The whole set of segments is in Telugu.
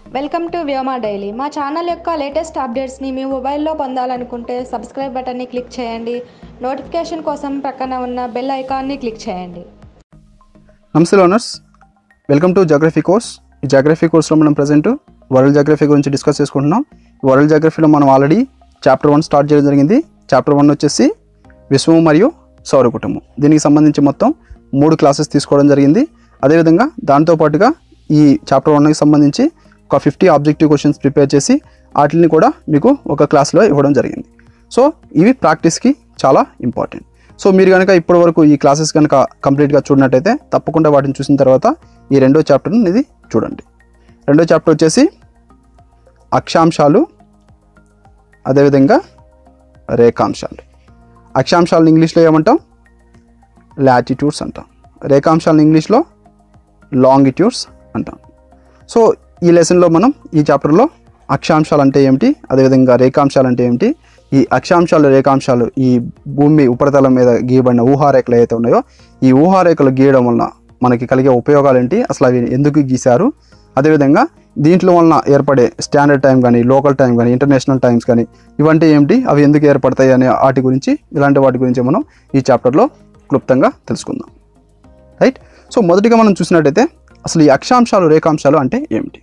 వెల్కమ్ టు వ్యోమా డైలీ మా ఛానల్ యొక్క లేటెస్ట్ అప్డేట్స్ని మీ మొబైల్లో పొందాలనుకుంటే సబ్స్క్రైబ్ బటన్ని క్లిక్ చేయండి నోటిఫికేషన్ కోసం ప్రక్కన ఉన్న బెల్ ఐకాన్ని క్లిక్ చేయండి నమస్తే learners welcome to geography course ఈ జాగ్రఫీ కోర్స్లో మనం ప్రజెంట్ వరల్డ్ జాగ్రఫీ గురించి డిస్కస్ చేసుకుంటున్నాం ఈ వరల్డ్ జాగ్రఫీలో మనం ఆల్రెడీ చాప్టర్ వన్ స్టార్ట్ చేయడం జరిగింది చాప్టర్ వన్ వచ్చేసి విశ్వం మరియు సౌర కుటుంబం దీనికి సంబంధించి మొత్తం మూడు క్లాసెస్ తీసుకోవడం జరిగింది అదేవిధంగా దాంతోపాటుగా ఈ చాప్టర్ వన్కి సంబంధించి ఒక ఫిఫ్టీ ఆబ్జెక్టివ్ క్వశ్చన్స్ ప్రిపేర్ చేసి వాటిని కూడా మీకు ఒక క్లాస్లో ఇవ్వడం జరిగింది సో ఇవి ప్రాక్టీస్కి చాలా ఇంపార్టెంట్ సో మీరు కనుక ఇప్పటి వరకు ఈ క్లాసెస్ కనుక కంప్లీట్గా చూడనట్టయితే తప్పకుండా వాటిని చూసిన తర్వాత ఈ రెండో చాప్టర్ని ఇది చూడండి రెండో చాప్టర్ వచ్చేసి అక్షాంశాలు అదేవిధంగా రేఖాంశాలు అక్షాంశాలను ఇంగ్లీష్లో ఏమంటాం లాటిట్యూడ్స్ అంటాం రేఖాంశాలను ఇంగ్లీష్లో లాంగిట్యూడ్స్ అంటాం సో ఈ లెసన్లో మనం ఈ చాప్టర్లో అక్షాంశాలు అంటే ఏమిటి అదేవిధంగా రేఖాంశాలు అంటే ఏమిటి ఈ అక్షాంశాలు రేఖాంశాలు ఈ భూమి ఉపరితలం మీద గీయబడిన ఊహారేఖలు ఏవైతే ఉన్నాయో ఈ ఊహారేఖలు గీయడం వలన మనకి కలిగే ఉపయోగాలు ఏంటి అసలు అవి ఎందుకు గీశారు అదేవిధంగా దీంట్లో వలన ఏర్పడే స్టాండర్డ్ టైం కానీ లోకల్ టైం కానీ ఇంటర్నేషనల్ టైమ్స్ కానీ ఇవంటే ఏమిటి అవి ఎందుకు ఏర్పడతాయి అనే వాటి గురించి ఇలాంటి వాటి గురించి మనం ఈ చాప్టర్లో క్లుప్తంగా తెలుసుకుందాం రైట్ సో మొదటిగా మనం చూసినట్టయితే అసలు ఈ అక్షాంశాలు రేఖాంశాలు అంటే ఏమిటి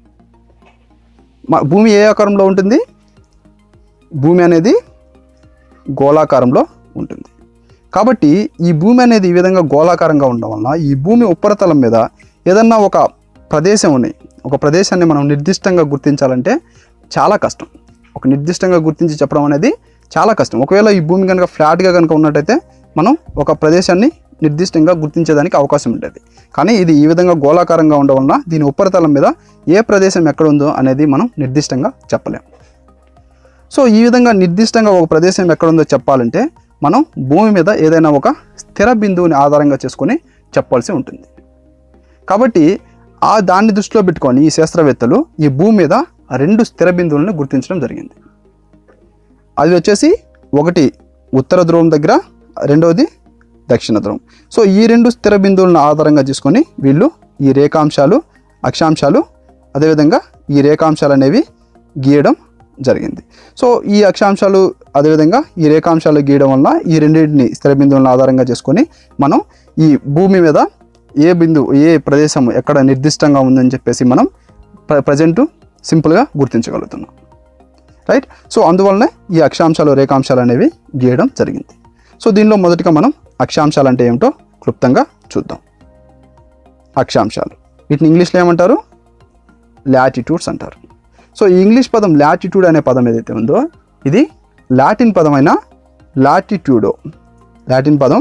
మా భూమి ఏ ఆకారంలో ఉంటుంది భూమి అనేది గోళాకారంలో ఉంటుంది కాబట్టి ఈ భూమి అనేది ఈ విధంగా గోళాకారంగా ఉండడం వలన ఈ భూమి ఉపరితలం మీద ఏదన్నా ఒక ప్రదేశం ఉన్నాయి ఒక ప్రదేశాన్ని మనం నిర్దిష్టంగా గుర్తించాలంటే చాలా కష్టం ఒక నిర్దిష్టంగా గుర్తించి చెప్పడం అనేది చాలా కష్టం ఒకవేళ ఈ భూమి కనుక ఫ్లాట్గా కనుక ఉన్నట్టయితే మనం ఒక ప్రదేశాన్ని నిర్దిష్టంగా గుర్తించేదానికి అవకాశం ఉంటుంది కానీ ఇది ఈ విధంగా గోళాకారంగా ఉండడం వలన దీని ఉపరితలం మీద ఏ ప్రదేశం ఎక్కడ ఉందో అనేది మనం నిర్దిష్టంగా చెప్పలేం సో ఈ విధంగా నిర్దిష్టంగా ఒక ప్రదేశం ఎక్కడ ఉందో చెప్పాలంటే మనం భూమి మీద ఏదైనా ఒక స్థిర బిందువుని ఆధారంగా చేసుకొని చెప్పాల్సి ఉంటుంది కాబట్టి ఆ దాన్ని దృష్టిలో పెట్టుకొని ఈ శాస్త్రవేత్తలు ఈ భూమి మీద రెండు స్థిర బిందువులను గుర్తించడం జరిగింది అది వచ్చేసి ఒకటి ఉత్తర ధ్రువం దగ్గర రెండవది దక్షిణ ధ్రువం సో ఈ రెండు స్థిర బిందువులను ఆధారంగా చేసుకొని వీళ్ళు ఈ రేఖాంశాలు అక్షాంశాలు అదేవిధంగా ఈ రేఖాంశాలు అనేవి గీయడం జరిగింది సో ఈ అక్షాంశాలు అదేవిధంగా ఈ రేఖాంశాలు గీయడం వల్ల ఈ రెండింటిని స్థిర బిందువులను ఆధారంగా చేసుకొని మనం ఈ భూమి మీద ఏ బిందువు ఏ ప్రదేశం ఎక్కడ నిర్దిష్టంగా ఉందని చెప్పేసి మనం ప్ర ప్రజెంట్ సింపుల్గా గుర్తించగలుగుతున్నాం రైట్ సో అందువల్లనే ఈ అక్షాంశాలు రేఖాంశాలు అనేవి గీయడం జరిగింది సో దీనిలో మొదటిగా మనం అక్షాంశాలు అంటే ఏమిటో క్లుప్తంగా చూద్దాం అక్షాంశాలు వీటిని ఇంగ్లీష్లో ఏమంటారు లాటిట్యూడ్స్ అంటారు సో ఈ ఇంగ్లీష్ పదం లాటిట్యూడ్ అనే పదం ఏదైతే ఉందో ఇది లాటిన్ పదమైన లాటిట్యూడో లాటిన్ పదం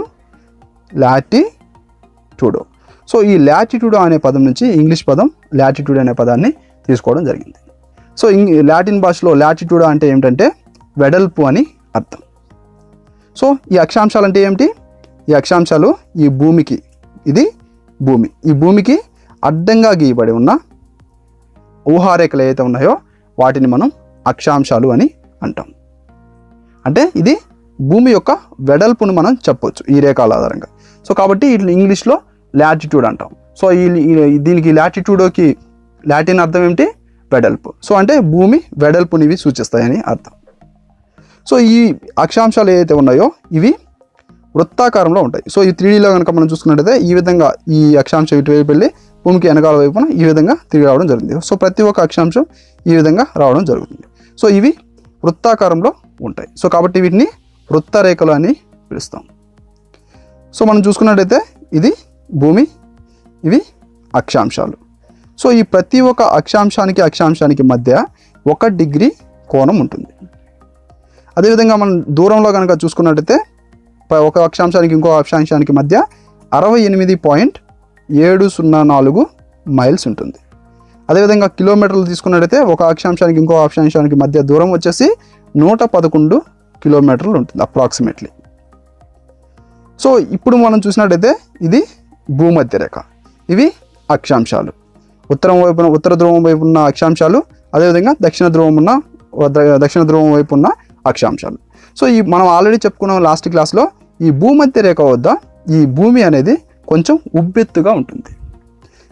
లాటిట్యూడో సో ఈ లాటిట్యూడో అనే పదం నుంచి ఇంగ్లీష్ పదం లాటిట్యూడ్ అనే పదాన్ని తీసుకోవడం జరిగింది సో ఇంగ్ లాటిన్ భాషలో లాటిట్యూడో అంటే ఏమిటంటే వెడల్పు అని అర్థం సో ఈ అక్షాంశాలు అంటే ఏమిటి ఈ అక్షాంశాలు ఈ భూమికి ఇది భూమి ఈ భూమికి అడ్డంగా గీయబడి ఉన్న ఊహారేఖలు ఏవైతే ఉన్నాయో వాటిని మనం అక్షాంశాలు అని అంటాం అంటే ఇది భూమి యొక్క వెడల్పును మనం చెప్పొచ్చు ఈ రేఖల ఆధారంగా సో కాబట్టి ఇట్లా ఇంగ్లీష్లో లాటిట్యూడ్ అంటాం సో ఈ ఈ- దీనికి లాటిట్యూడోకి లాటిన్ అర్థం ఏమిటి వెడల్పు సో అంటే భూమి వెడల్పుని ఇవి సూచిస్తాయని అర్థం సో ఈ అక్షాంశాలు ఏవైతే ఉన్నాయో ఇవి వృత్తాకారంలో ఉంటాయి సో ఈ త్రీడీలో కనుక మనం చూసుకున్నట్టయితే ఈ విధంగా ఈ అక్షాంశం ఇటువైపు వెళ్ళి భూమికి వెనకాల వైపున ఈ విధంగా తిరిగి రావడం జరిగింది సో ప్రతి ఒక్క అక్షాంశం ఈ విధంగా రావడం జరుగుతుంది సో ఇవి వృత్తాకారంలో ఉంటాయి సో కాబట్టి వీటిని వృత్తరేఖలు అని పిలుస్తాం సో మనం చూసుకున్నట్టయితే ఇది భూమి ఇవి అక్షాంశాలు సో ఈ ప్రతి ఒక్క అక్షాంశానికి అక్షాంశానికి మధ్య ఒక డిగ్రీ కోణం ఉంటుంది అదేవిధంగా మనం దూరంలో కనుక చూసుకున్నట్టయితే ప- ఒక అక్షాంశానికి ఇంకో అక్షాంశానికి మధ్య అరవై ఎనిమిది పాయింట్ ఏడు సున్నా నాలుగు మైల్స్ ఉంటుంది అదేవిధంగా కిలోమీటర్లు తీసుకున్నట్టయితే ఒక అక్షాంశానికి ఇంకో అక్షాంశానికి మధ్య దూరం వచ్చేసి నూట పదకొండు కిలోమీటర్లు ఉంటుంది అప్రాక్సిమేట్లీ సో ఇప్పుడు మనం చూసినట్టయితే ఇది భూమధ్య రేఖ ఇవి అక్షాంశాలు ఉత్తరం వైపున ఉత్తర ధ్రువం వైపు ఉన్న అక్షాంశాలు అదేవిధంగా దక్షిణ ధ్రువం ఉన్న ద- దక్షిణ ధ్రువం వైపు ఉన్న అక్షాంశాలు సో ఈ మనం ఆల్రెడీ చెప్పుకున్నాం లాస్ట్ క్లాస్లో ఈ భూమధ్య రేఖ వద్ద ఈ భూమి అనేది కొంచెం ఉబ్బెత్తుగా ఉంటుంది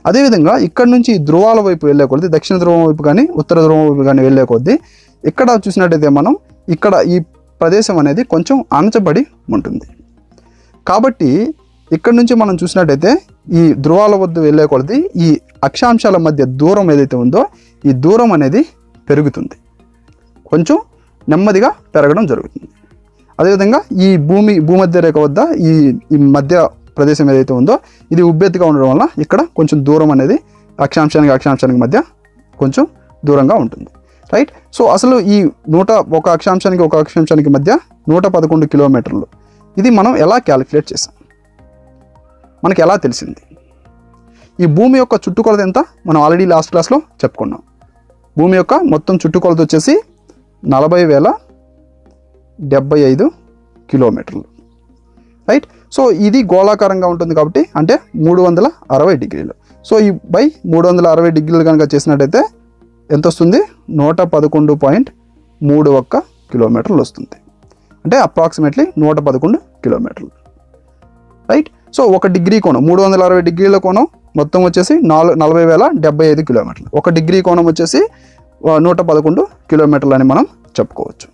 అదేవిధంగా ఇక్కడ నుంచి ధ్రువాల వైపు వెళ్ళే కొద్దీ దక్షిణ ధ్రువం వైపు కానీ ఉత్తర ధ్రువం వైపు కానీ వెళ్ళే కొద్దీ ఇక్కడ చూసినట్టయితే మనం ఇక్కడ ఈ ప్రదేశం అనేది కొంచెం అణచబడి ఉంటుంది కాబట్టి ఇక్కడ నుంచి మనం చూసినట్టయితే ఈ ధ్రువాల వద్ద వెళ్ళే కొలది ఈ అక్షాంశాల మధ్య దూరం ఏదైతే ఉందో ఈ దూరం అనేది పెరుగుతుంది కొంచెం నెమ్మదిగా పెరగడం జరుగుతుంది అదేవిధంగా ఈ భూమి భూమధ్య రేఖ వద్ద ఈ ఈ మధ్య ప్రదేశం ఏదైతే ఉందో ఇది ఉబ్బెత్తుగా ఉండడం వల్ల ఇక్కడ కొంచెం దూరం అనేది అక్షాంశానికి అక్షాంశానికి మధ్య కొంచెం దూరంగా ఉంటుంది రైట్ సో అసలు ఈ నూట ఒక అక్షాంశానికి ఒక అక్షాంశానికి మధ్య నూట పదకొండు కిలోమీటర్లు ఇది మనం ఎలా క్యాలిక్యులేట్ చేసాం మనకి ఎలా తెలిసింది ఈ భూమి యొక్క చుట్టుకొలత ఎంత మనం ఆల్రెడీ లాస్ట్ క్లాస్లో చెప్పుకున్నాం భూమి యొక్క మొత్తం చుట్టుకొలత వచ్చేసి నలభై వేల డెబ్బై ఐదు కిలోమీటర్లు రైట్ సో ఇది గోళాకారంగా ఉంటుంది కాబట్టి అంటే మూడు వందల అరవై డిగ్రీలు సో ఈ బై మూడు వందల అరవై డిగ్రీలు కనుక చేసినట్టయితే ఎంత వస్తుంది నూట పదకొండు పాయింట్ మూడు ఒక్క కిలోమీటర్లు వస్తుంది అంటే అప్రాక్సిమేట్లీ నూట పదకొండు కిలోమీటర్లు రైట్ సో ఒక డిగ్రీ కోణం మూడు వందల అరవై డిగ్రీల కోణం మొత్తం వచ్చేసి నాలుగు నలభై వేల డెబ్బై ఐదు కిలోమీటర్లు ఒక డిగ్రీ కోణం వచ్చేసి ఆ, నూట పదకొండు కిలోమీటర్లు అని మనం చెప్పుకోవచ్చు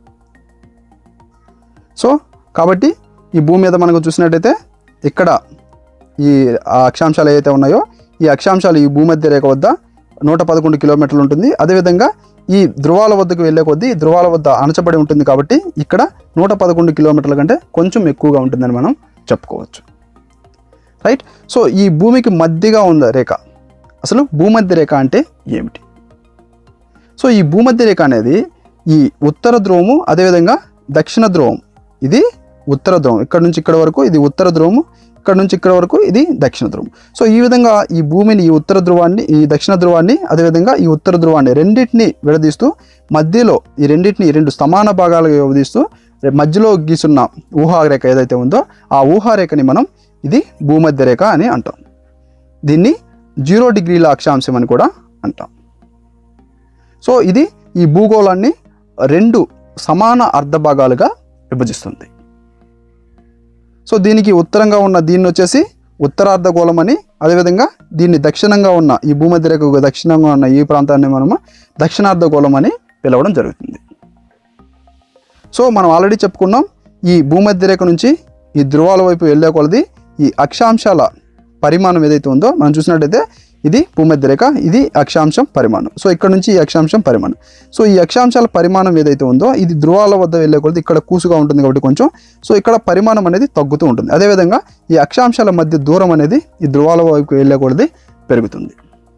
సో కాబట్టి ఈ భూమి మీద మనకు చూసినట్టయితే ఇక్కడ ఈ ఆ అక్షాంశాలు ఏవైతే ఉన్నాయో ఈ అక్షాంశాలు ఈ భూమధ్య రేఖ వద్ద నూట పదకొండు కిలోమీటర్లు ఉంటుంది అదేవిధంగా ఈ ధృవాల వద్దకు వెళ్ళే కొద్దీ ఈ ధృవాల వద్ద అణచబడి ఉంటుంది కాబట్టి ఇక్కడ నూట పదకొండు కిలోమీటర్ల కంటే కొంచెం ఎక్కువగా ఉంటుందని మనం చెప్పుకోవచ్చు రైట్ సో ఈ భూమికి మధ్యగా ఉన్న రేఖ అసలు భూమధ్య రేఖ అంటే ఏమిటి సో ఈ భూమధ్య రేఖ అనేది ఈ ఉత్తర ధ్రువము అదేవిధంగా దక్షిణ ధ్రువం ఇది ఉత్తర ధ్రువం ఇక్కడ నుంచి ఇక్కడ వరకు ఇది ఉత్తర ధ్రువము ఇక్కడ నుంచి ఇక్కడ వరకు ఇది దక్షిణ ధ్రువం సో ఈ విధంగా ఈ భూమిని ఈ ఉత్తర ధ్రువాన్ని ఈ దక్షిణ ధ్రువాన్ని అదేవిధంగా ఈ ఉత్తర ధ్రువాన్ని రెండింటిని విడదీస్తూ మధ్యలో ఈ రెండింటిని రెండు సమాన భాగాలుగా విభజిస్తూ మధ్యలో గీసున్న ఊహారేఖ ఏదైతే ఉందో ఆ ఊహారేఖని మనం ఇది భూమధ్య రేఖ అని అంటాం దీన్ని జీరో డిగ్రీల అక్షాంశం అని కూడా అంటాం సో ఇది ఈ భూగోళాన్ని రెండు సమాన అర్ధ భాగాలుగా విభజిస్తుంది సో దీనికి ఉత్తరంగా ఉన్న దీన్ని వచ్చేసి ఉత్తరార్ధగోళం అని అదేవిధంగా దీన్ని దక్షిణంగా ఉన్న ఈ భూమధ్య రేఖకు దక్షిణంగా ఉన్న ఈ ప్రాంతాన్ని మనము దక్షిణార్ధగోళం అని పిలవడం జరుగుతుంది సో మనం ఆల్రెడీ చెప్పుకున్నాం ఈ భూమధ్య రేఖ నుంచి ఈ ధ్రువాల వైపు వెళ్ళే కొలది ఈ అక్షాంశాల పరిమాణం ఏదైతే ఉందో మనం చూసినట్టయితే ఇది భూమధ్య రేఖ ఇది అక్షాంశం పరిమాణం సో ఇక్కడ నుంచి ఈ అక్షాంశం పరిమాణం సో ఈ అక్షాంశాల పరిమాణం ఏదైతే ఉందో ఇది ధ్రువాల వద్ద వెళ్ళే కొలది ఇక్కడ కూసుగా ఉంటుంది కాబట్టి కొంచెం సో ఇక్కడ పరిమాణం అనేది తగ్గుతూ ఉంటుంది అదేవిధంగా ఈ అక్షాంశాల మధ్య దూరం అనేది ఈ ధ్రువాల వైపు వెళ్ళే కొలది పెరుగుతుంది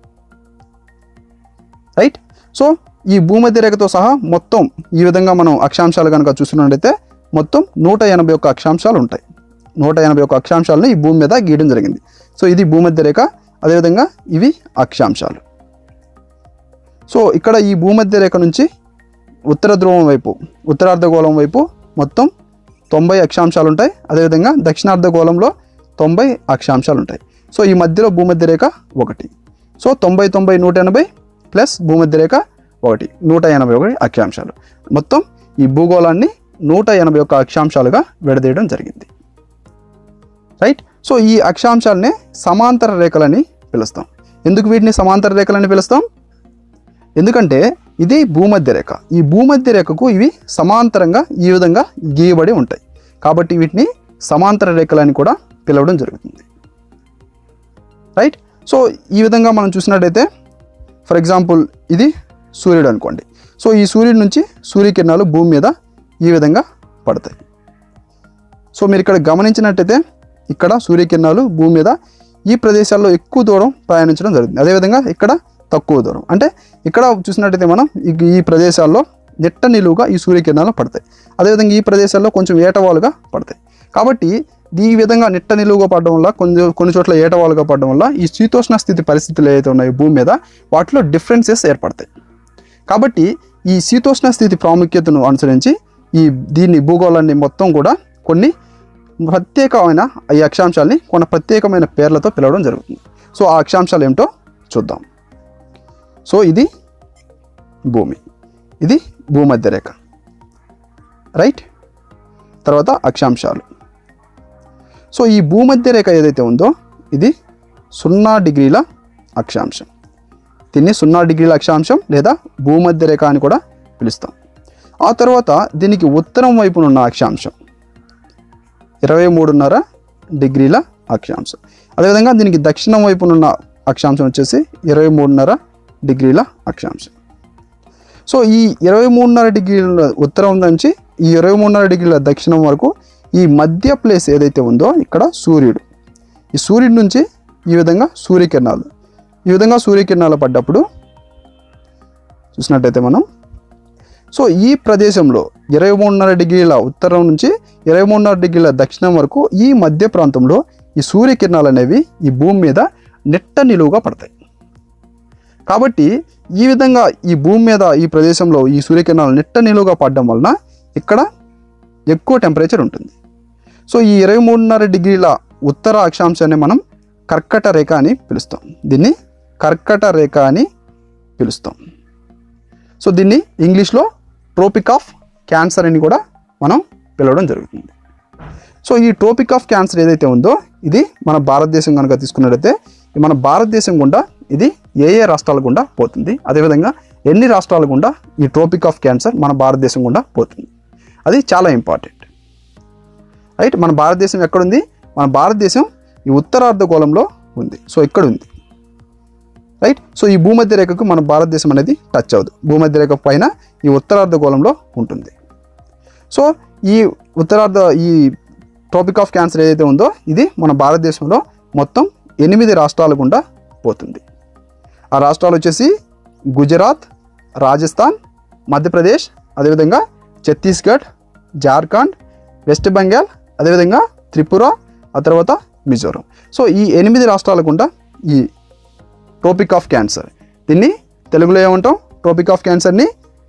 రైట్ సో ఈ భూమధ్య రేఖతో సహా మొత్తం ఈ విధంగా మనం అక్షాంశాలు కనుక చూసినట్టయితే మొత్తం నూట ఎనభై ఒక్క అక్షాంశాలు ఉంటాయి నూట ఎనభై ఒక్క అక్షాంశాలను ఈ భూమి మీద గీయడం జరిగింది సో ఇది భూమధ్య రేఖ అదేవిధంగా ఇవి అక్షాంశాలు సో ఇక్కడ ఈ భూమధ్య రేఖ నుంచి ఉత్తర ధ్రువం వైపు ఉత్తరార్ధగోళం వైపు మొత్తం తొంభై అక్షాంశాలు ఉంటాయి అదేవిధంగా దక్షిణార్ధగోళంలో తొంభై అక్షాంశాలు ఉంటాయి సో ఈ మధ్యలో భూమధ్య రేఖ ఒకటి సో తొంభై తొంభై నూట ఎనభై ప్లస్ భూమధ్య రేఖ ఒకటి నూట ఎనభై ఒకటి అక్షాంశాలు మొత్తం ఈ భూగోళాన్ని నూట ఎనభై ఒక్క అక్షాంశాలుగా విడదీయడం జరిగింది రైట్ సో ఈ అక్షాంశాలనే సమాంతర రేఖలని పిలుస్తాం ఎందుకు వీటిని సమాంతర రేఖలని పిలుస్తాం ఎందుకంటే ఇది భూమధ్య రేఖ ఈ భూమధ్య రేఖకు ఇవి సమాంతరంగా ఈ విధంగా గీయబడి ఉంటాయి కాబట్టి వీటిని సమాంతర రేఖలని కూడా పిలవడం జరుగుతుంది రైట్ సో ఈ విధంగా మనం చూసినట్టయితే ఫర్ ఎగ్జాంపుల్ ఇది సూర్యుడు అనుకోండి సో ఈ సూర్యుడి నుంచి సూర్యకిరణాలు భూమి మీద ఈ విధంగా పడతాయి సో మీరు ఇక్కడ గమనించినట్టయితే ఇక్కడ సూర్యకిరణాలు భూమి మీద ఈ ప్రదేశాల్లో ఎక్కువ దూరం ప్రయాణించడం జరుగుతుంది అదేవిధంగా ఇక్కడ తక్కువ దూరం అంటే ఇక్కడ చూసినట్టయితే మనం ఈ- ఈ ప్రదేశాల్లో నెట్ట నిలువుగా ఈ సూర్యకిరణాలు పడతాయి అదేవిధంగా ఈ ప్రదేశాల్లో కొంచెం ఏటవాలుగా పడతాయి కాబట్టి ఈ విధంగా నిట్ట నిలువుగా పడడం వల్ల కొన్ని కొన్ని చోట్ల ఏటవాలుగా పడడం వల్ల ఈ శీతోష్ణ స్థితి పరిస్థితులు ఏవైతే ఉన్నాయో భూమి మీద వాటిలో డిఫరెన్సెస్ ఏర్పడతాయి కాబట్టి ఈ శీతోష్ణ స్థితి ప్రాముఖ్యతను అనుసరించి ఈ దీన్ని భూగోళాన్ని మొత్తం కూడా కొన్ని ప్రత్యేకమైన ఈ అక్షాంశాల్ని కొన్ని ప్రత్యేకమైన పేర్లతో పిలవడం జరుగుతుంది సో ఆ అక్షాంశాలు ఏమిటో చూద్దాం సో ఇది భూమి ఇది భూమధ్య రేఖ రైట్ తర్వాత అక్షాంశాలు సో ఈ భూమధ్య రేఖ ఏదైతే ఉందో ఇది సున్నా డిగ్రీల అక్షాంశం దీన్ని సున్నా డిగ్రీల అక్షాంశం లేదా భూమధ్య రేఖ అని కూడా పిలుస్తాం ఆ తర్వాత దీనికి ఉత్తరం వైపున ఉన్న అక్షాంశం ఇరవై మూడున్నర డిగ్రీల అక్షాంశం అదేవిధంగా దీనికి దక్షిణం వైపున ఉన్న అక్షాంశం వచ్చేసి ఇరవై మూడున్నర డిగ్రీల అక్షాంశం సో ఈ ఇరవై మూడున్నర డిగ్రీల ఉత్తరం నుంచి ఈ ఇరవై మూడున్నర డిగ్రీల దక్షిణం వరకు ఈ మధ్య ప్లేస్ ఏదైతే ఉందో ఇక్కడ సూర్యుడు ఈ సూర్యుడి నుంచి ఈ విధంగా సూర్యకిరణాలు ఈ విధంగా సూర్యకిరణాలు పడ్డప్పుడు చూసినట్టయితే మనం సో ఈ ప్రదేశంలో ఇరవై మూడున్నర డిగ్రీల ఉత్తరం నుంచి ఇరవై మూడున్నర డిగ్రీల దక్షిణం వరకు ఈ మధ్య ప్రాంతంలో ఈ సూర్యకిరణాలు అనేవి ఈ భూమి మీద నెట్ట నిలువుగా పడతాయి కాబట్టి ఈ విధంగా ఈ భూమి మీద ఈ ప్రదేశంలో ఈ సూర్యకిరణాలు నెట్ట నిలువుగా పడడం వలన ఇక్కడ ఎక్కువ టెంపరేచర్ ఉంటుంది సో ఈ ఇరవై మూడున్నర డిగ్రీల ఉత్తర అక్షాంశాన్ని మనం కర్కట రేఖ అని పిలుస్తాం దీన్ని కర్కట రేఖ అని పిలుస్తాం సో దీన్ని ఇంగ్లీష్లో ట్రోపిక్ ఆఫ్ క్యాన్సర్ అని కూడా మనం పిలవడం జరుగుతుంది సో ఈ ట్రోపిక్ ఆఫ్ క్యాన్సర్ ఏదైతే ఉందో ఇది మన భారతదేశం కనుక తీసుకున్నట్లయితే ఈ మన భారతదేశం గుండా ఇది ఏ ఏ రాష్ట్రాల గుండా పోతుంది అదేవిధంగా ఎన్ని రాష్ట్రాల గుండా ఈ ట్రోపిక్ ఆఫ్ క్యాన్సర్ మన భారతదేశం గుండా పోతుంది అది చాలా ఇంపార్టెంట్ రైట్ మన భారతదేశం ఎక్కడుంది మన భారతదేశం ఈ ఉత్తరార్ధగోళంలో ఉంది సో ఇక్కడ ఉంది రైట్ సో ఈ భూమధ్య రేఖకు మన భారతదేశం అనేది టచ్ అవ్వదు భూమధ్య రేఖ పైన ఈ ఉత్తరార్ధగోళంలో ఉంటుంది సో ఈ ఉత్తరార్ధ ఈ ట్రాపిక్ ఆఫ్ క్యాన్సర్ ఏదైతే ఉందో ఇది మన భారతదేశంలో మొత్తం ఎనిమిది రాష్ట్రాల గుండా పోతుంది ఆ రాష్ట్రాలు వచ్చేసి గుజరాత్ రాజస్థాన్ మధ్యప్రదేశ్ అదేవిధంగా ఛత్తీస్గఢ్ జార్ఖండ్ వెస్ట్ బెంగాల్ అదేవిధంగా త్రిపుర ఆ తర్వాత మిజోరం సో ఈ ఎనిమిది రాష్ట్రాల గుండా ఈ ట్రోపిక్ ఆఫ్ క్యాన్సర్ దీన్ని తెలుగులో ఏమంటాం ట్రోపిక్ ఆఫ్ క్యాన్సర్ని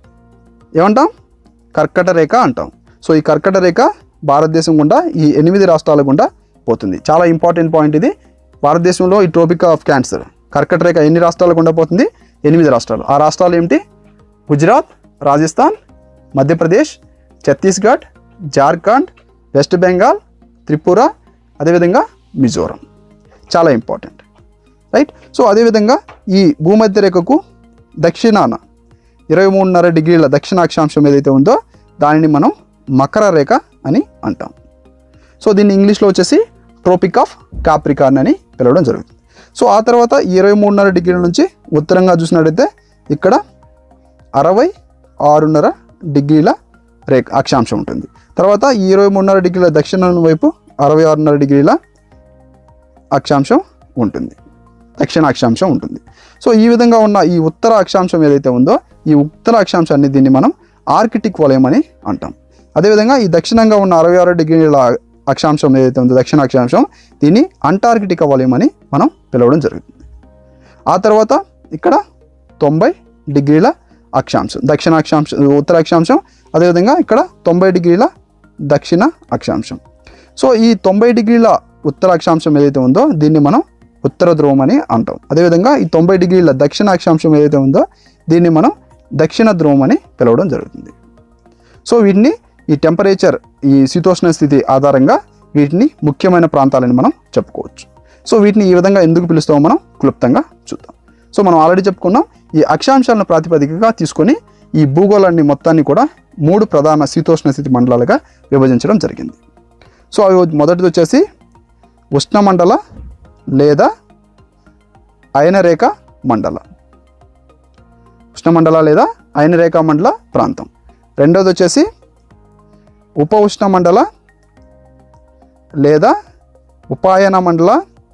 ఏమంటాం కర్కట రేఖ అంటాం సో ఈ కర్కట రేఖ భారతదేశం గుండా ఈ ఎనిమిది రాష్ట్రాల గుండా పోతుంది చాలా ఇంపార్టెంట్ పాయింట్ ఇది భారతదేశంలో ఈ ట్రోపిక్ ఆఫ్ క్యాన్సర్ కర్కట రేఖ ఎన్ని రాష్ట్రాల గుండా పోతుంది ఎనిమిది రాష్ట్రాలు ఆ రాష్ట్రాలు ఏమిటి గుజరాత్ రాజస్థాన్ మధ్యప్రదేశ్ ఛత్తీస్గఢ్ జార్ఖండ్ వెస్ట్ బెంగాల్ త్రిపుర అదేవిధంగా మిజోరం చాలా ఇంపార్టెంట్ రైట్ సో అదేవిధంగా ఈ భూమధ్య రేఖకు దక్షిణాన ఇరవై మూడున్నర డిగ్రీల దక్షిణ అక్షాంశం ఏదైతే ఉందో దానిని మనం మకర రేఖ అని అంటాం సో దీన్ని ఇంగ్లీష్లో వచ్చేసి ట్రోపిక్ ఆఫ్ కాప్రికార్న్ అని పిలవడం జరుగుతుంది సో ఆ తర్వాత ఈ ఇరవై మూడున్నర డిగ్రీల నుంచి ఉత్తరంగా చూసినట్టయితే ఇక్కడ అరవై ఆరున్నర డిగ్రీల రేఖ అక్షాంశం ఉంటుంది తర్వాత ఈ ఇరవై మూడున్నర డిగ్రీల దక్షిణం వైపు అరవై ఆరున్నర డిగ్రీల అక్షాంశం ఉంటుంది దక్షిణ అక్షాంశం ఉంటుంది సో ఈ విధంగా ఉన్న ఈ ఉత్తర అక్షాంశం ఏదైతే ఉందో ఈ ఉత్తర అక్షాంశాన్ని దీన్ని మనం ఆర్కిటిక్ వలయం అని అంటాం అదేవిధంగా ఈ దక్షిణంగా ఉన్న అరవై ఆరు డిగ్రీల అక్షాంశం ఏదైతే ఉందో దక్షిణ అక్షాంశం దీన్ని అంటార్కిటిక వలయం అని మనం పిలవడం జరుగుతుంది ఆ తర్వాత ఇక్కడ తొంభై డిగ్రీల అక్షాంశం దక్షిణ అక్షాంశం ఉత్తర అక్షాంశం అదేవిధంగా ఇక్కడ తొంభై డిగ్రీల దక్షిణ అక్షాంశం సో ఈ తొంభై డిగ్రీల ఉత్తర అక్షాంశం ఏదైతే ఉందో దీన్ని మనం ఉత్తర ధ్రువం అని అంటాం అదేవిధంగా ఈ తొంభై డిగ్రీల దక్షిణ అక్షాంశం ఏదైతే ఉందో దీన్ని మనం దక్షిణ ధ్రువం అని పిలవడం జరుగుతుంది సో వీటిని ఈ టెంపరేచర్ ఈ శీతోష్ణ స్థితి ఆధారంగా వీటిని ముఖ్యమైన ప్రాంతాలని మనం చెప్పుకోవచ్చు సో వీటిని ఈ విధంగా ఎందుకు పిలుస్తామో మనం క్లుప్తంగా చూద్దాం సో మనం ఆల్రెడీ చెప్పుకున్నాం ఈ అక్షాంశాలను ప్రాతిపదికగా తీసుకొని ఈ భూగోళాన్ని మొత్తాన్ని కూడా మూడు ప్రధాన శీతోష్ణ స్థితి మండలాలుగా విభజించడం జరిగింది సో అవి మొదటిది వచ్చేసి ఉష్ణమండల లేదా అయనరేఖ మండల ఉష్ణమండల లేదా అయనరేఖ మండల ప్రాంతం రెండోది వచ్చేసి ఉప ఉష్ణమండల లేదా ఉపాయన మండల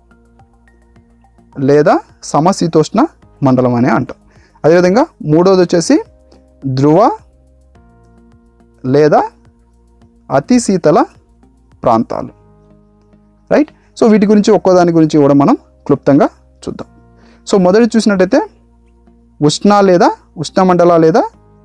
లేదా సమశీతోష్ణ మండలం అని అంటాం అదేవిధంగా మూడోది వచ్చేసి ధ్రువ లేదా అతి శీతల ప్రాంతాలు రైట్ సో వీటి గురించి ఒక్కో దాని గురించి కూడా మనం క్లుప్తంగా చూద్దాం సో మొదటి చూసినట్టయితే ఉష్ణ లేదా ఉష్ణమండల లేదా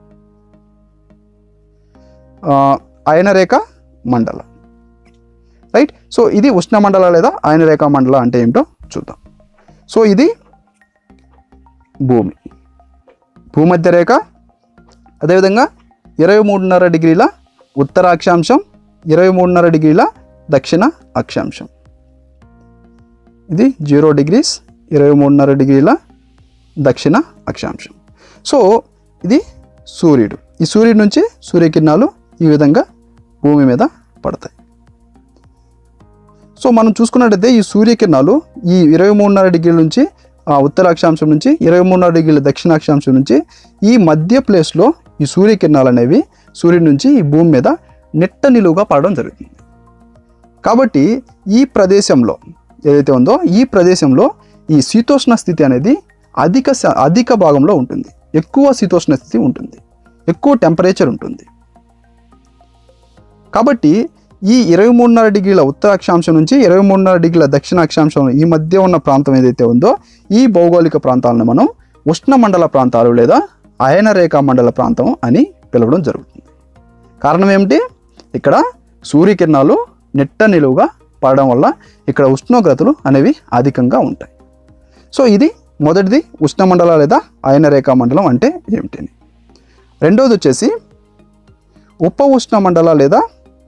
ఆ, అయనరేఖ మండల రైట్ సో ఇది ఉష్ణమండల లేదా అయనరేఖ మండల అంటే ఏమిటో చూద్దాం సో ఇది భూమి భూమధ్య రేఖ అదేవిధంగా ఇరవై మూడున్నర డిగ్రీల ఉత్తర అక్షాంశం ఇరవై మూడున్నర డిగ్రీల దక్షిణ అక్షాంశం ఇది జీరో డిగ్రీస్ ఇరవై మూడున్నర డిగ్రీల దక్షిణ అక్షాంశం సో ఇది సూర్యుడు ఈ సూర్యుడి నుంచి సూర్యకిరణాలు ఈ విధంగా భూమి మీద పడతాయి సో మనం చూసుకున్నట్టయితే ఈ సూర్యకిరణాలు ఈ ఇరవై మూడున్నర డిగ్రీల నుంచి ఆ, ఉత్తర అక్షాంశం నుంచి ఇరవై మూడున్నర డిగ్రీల దక్షిణ అక్షాంశం నుంచి ఈ మధ్య ప్లేస్లో ఈ సూర్యకిరణాలు అనేవి సూర్యుడి నుంచి ఈ భూమి మీద నెట్ట నిలువుగా పడడం జరుగుతుంది కాబట్టి ఈ ప్రదేశంలో ఏదైతే ఉందో ఈ ప్రదేశంలో ఈ శీతోష్ణ స్థితి అనేది అధిక శ- అధిక భాగంలో ఉంటుంది ఎక్కువ శీతోష్ణ స్థితి ఉంటుంది ఎక్కువ టెంపరేచర్ ఉంటుంది కాబట్టి ఈ ఇరవై మూడున్నర డిగ్రీల ఉత్తర అక్షాంశం నుంచి ఇరవై మూడున్నర డిగ్రీల దక్షిణ అక్షాంశం ఈ మధ్య ఉన్న ప్రాంతం ఏదైతే ఉందో ఈ భౌగోళిక ప్రాంతాలను మనం ఉష్ణమండల ప్రాంతాలు లేదా అయన రేఖా మండల ప్రాంతం అని పిలవడం జరుగుతుంది కారణం ఏమిటి ఇక్కడ సూర్యకిరణాలు నెట్ట నిలువుగా పడడం వల్ల ఇక్కడ ఉష్ణోగ్రతలు అనేవి అధికంగా ఉంటాయి సో ఇది మొదటిది ఉష్ణమండల లేదా అయన రేఖా మండలం అంటే ఏమిటి అని రెండోది వచ్చేసి ఉప ఉష్ణమండల లేదా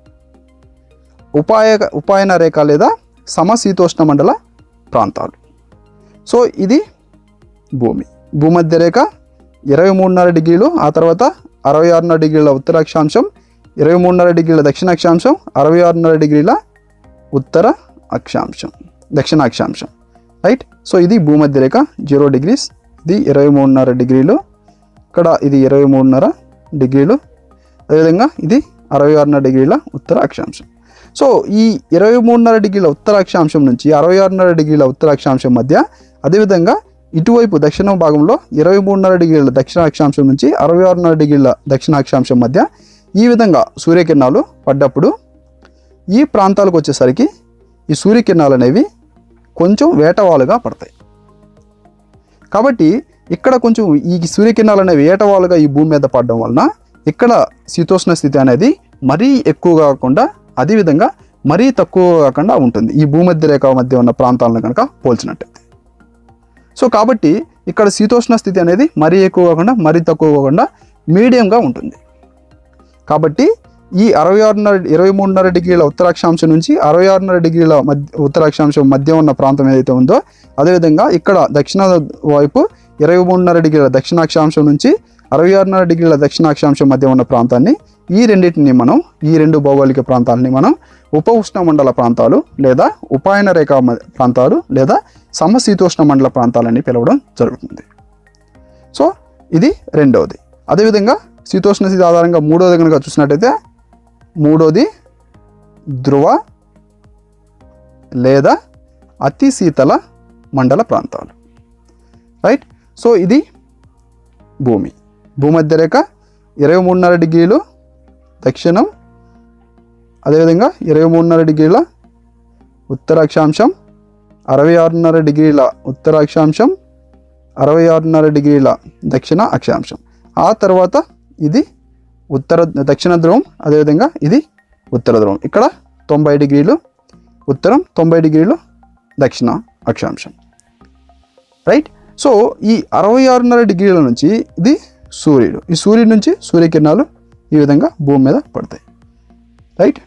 ఉపాయ ఉపాయన రేఖ లేదా సమశీతోష్ణ మండల ప్రాంతాలు సో ఇది భూమి భూమధ్య రేఖ ఇరవై మూడున్నర డిగ్రీలు ఆ తర్వాత అరవై ఆరున్నర డిగ్రీల ఉత్తర అక్షాంశం ఇరవై మూడున్నర డిగ్రీల దక్షిణ అక్షాంశం అరవై ఆరున్నర డిగ్రీల ఉత్తర అక్షాంశం దక్షిణ అక్షాంశం రైట్ సో ఇది భూమధ్య రేఖ జీరో డిగ్రీస్ ఇది ఇరవై మూడున్నర డిగ్రీలు ఇక్కడ ఇది ఇరవై మూడున్నర డిగ్రీలు అదేవిధంగా ఇది అరవై ఆరున్నర డిగ్రీల ఉత్తర అక్షాంశం సో ఈ ఇరవై మూడున్నర డిగ్రీల ఉత్తర అక్షాంశం నుంచి అరవై ఆరున్నర డిగ్రీల ఉత్తర అక్షాంశం మధ్య అదేవిధంగా ఇటువైపు దక్షిణ భాగంలో ఇరవై మూడున్నర డిగ్రీల దక్షిణ అక్షాంశం నుంచి అరవై ఆరున్నర డిగ్రీల దక్షిణ అక్షాంశం మధ్య ఈ విధంగా సూర్యకిరణాలు పడ్డప్పుడు ఈ ప్రాంతాలకు వచ్చేసరికి ఈ సూర్యకిరణాలు అనేవి కొంచెం వేటవాలుగా పడతాయి కాబట్టి ఇక్కడ కొంచెం ఈ సూర్యకిరణాలు అనేవి ఏటవాలుగా ఈ భూమి మీద పడడం వలన ఇక్కడ శీతోష్ణ స్థితి అనేది మరీ ఎక్కువ కాకుండా అదేవిధంగా మరీ తక్కువ కాకుండా ఉంటుంది ఈ భూమధ్య రేఖ మధ్య ఉన్న ప్రాంతాలను కనుక పోల్చినట్టయితే సో కాబట్టి ఇక్కడ శీతోష్ణ స్థితి అనేది మరీ ఎక్కువ కాకుండా మరీ తక్కువ కాకుండా మీడియంగా ఉంటుంది కాబట్టి ఈ అరవై ఆరున్నర ఇరవై మూడున్నర డిగ్రీల ఉత్తరాక్షాంశం నుంచి అరవై ఆరున్నర డిగ్రీల మధ్య ఉత్తరాక్షాంశం మధ్య ఉన్న ప్రాంతం ఏదైతే ఉందో అదేవిధంగా ఇక్కడ దక్షిణ వైపు ఇరవై మూడున్నర డిగ్రీల దక్షిణాక్షాంశం నుంచి అరవై ఆరున్నర డిగ్రీల దక్షిణాక్షాంశం మధ్య ఉన్న ప్రాంతాన్ని ఈ రెండింటిని మనం ఈ రెండు భౌగోళిక ప్రాంతాలని మనం ఉప ఉష్ణమండల ప్రాంతాలు లేదా ఉపాయన రేఖా మ- ప్రాంతాలు లేదా సమశీతోష్ణ మండల ప్రాంతాలని పిలవడం జరుగుతుంది సో ఇది రెండవది అదేవిధంగా శీతోష్ణ స్థితి ఆధారంగా మూడవది కనుక చూసినట్టయితే మూడోది ధ్రువ లేదా అతి శీతల మండల ప్రాంతాలు రైట్ సో ఇది భూమి భూమధ్య రేఖ ఇరవై మూడున్నర డిగ్రీలు దక్షిణం అదేవిధంగా ఇరవై మూడున్నర డిగ్రీల ఉత్తర అక్షాంశం అరవై ఆరున్నర డిగ్రీల ఉత్తర అక్షాంశం అరవై ఆరున్నర డిగ్రీల దక్షిణ అక్షాంశం ఆ తర్వాత ఇది ఉత్తర దక్షిణ ధ్రువం అదేవిధంగా ఇది ఉత్తర ధ్రువం ఇక్కడ తొంభై డిగ్రీలు ఉత్తరం తొంభై డిగ్రీలు దక్షిణ అక్షాంశం రైట్ సో ఈ అరవై ఆరున్నర డిగ్రీల నుంచి ఇది సూర్యుడు ఈ సూర్యుడి నుంచి సూర్యకిరణాలు ఈ విధంగా భూమి మీద పడతాయి రైట్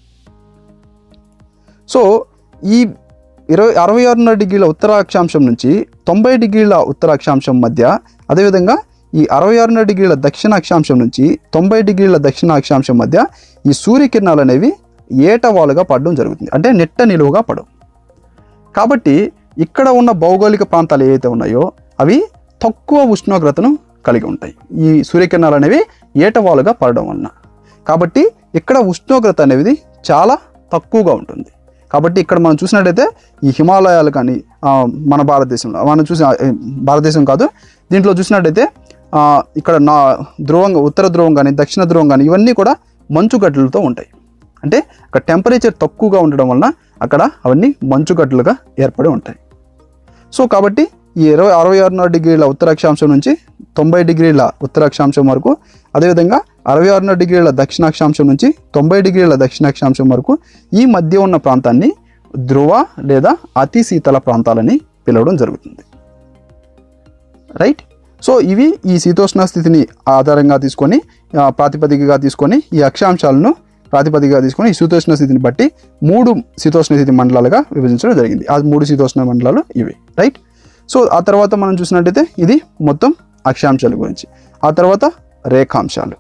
సో ఈ ఇరవై అరవై ఆరున్నర డిగ్రీల ఉత్తర అక్షాంశం నుంచి తొంభై డిగ్రీల ఉత్తర అక్షాంశం మధ్య అదేవిధంగా ఈ అరవై ఆరున్నర డిగ్రీల దక్షిణ అక్షాంశం నుంచి తొంభై డిగ్రీల దక్షిణ అక్షాంశం మధ్య ఈ సూర్యకిరణాలు అనేవి ఏటవాలుగా పడడం జరుగుతుంది అంటే నెట్ట నిలువుగా పడవు కాబట్టి ఇక్కడ ఉన్న భౌగోళిక ప్రాంతాలు ఏవైతే ఉన్నాయో అవి తక్కువ ఉష్ణోగ్రతను కలిగి ఉంటాయి ఈ సూర్యకిరణాలు అనేవి ఏటవాలుగా పడడం వలన కాబట్టి ఇక్కడ ఉష్ణోగ్రత అనేది చాలా తక్కువగా ఉంటుంది కాబట్టి ఇక్కడ మనం చూసినట్టయితే ఈ హిమాలయాలు కానీ ఆ, మన భారతదేశంలో మనం చూసిన ఏ, భారతదేశం కాదు దీంట్లో చూసినట్టయితే ఆ, ఇక్కడ నా ధ్రువంగా ఉత్తర ధ్రువం కానీ దక్షిణ ధ్రువం కానీ ఇవన్నీ కూడా మంచుగడ్డలతో ఉంటాయి అంటే అక్కడ టెంపరేచర్ తక్కువగా ఉండడం వలన అక్కడ అవన్నీ మంచుగడ్డలుగా ఏర్పడి ఉంటాయి సో కాబట్టి ఈ ఇరవై అరవై ఆరున్నర డిగ్రీల ఉత్తరాక్షాంశం నుంచి తొంభై డిగ్రీల ఉత్తరాక్షాంశం వరకు అదేవిధంగా అరవై ఆరున్నర డిగ్రీల దక్షిణాక్షాంశం నుంచి తొంభై డిగ్రీల దక్షిణాక్షాంశం వరకు ఈ మధ్య ఉన్న ప్రాంతాన్ని ధ్రువ లేదా అతి శీతల ప్రాంతాలని పిలవడం జరుగుతుంది రైట్ సో ఇవి ఈ శీతోష్ణ స్థితిని ఆధారంగా తీసుకొని ఆ, ప్రాతిపదికగా తీసుకొని ఈ అక్షాంశాలను ప్రాతిపదికగా తీసుకొని ఈ శీతోష్ణ స్థితిని బట్టి మూడు శీతోష్ణ స్థితి మండలాలుగా విభజించడం జరిగింది ఆ మూడు శీతోష్ణ మండలాలు ఇవి రైట్ సో ఆ తర్వాత మనం చూసినట్టయితే ఇది మొత్తం అక్షాంశాల గురించి ఆ తర్వాత రేఖాంశాలు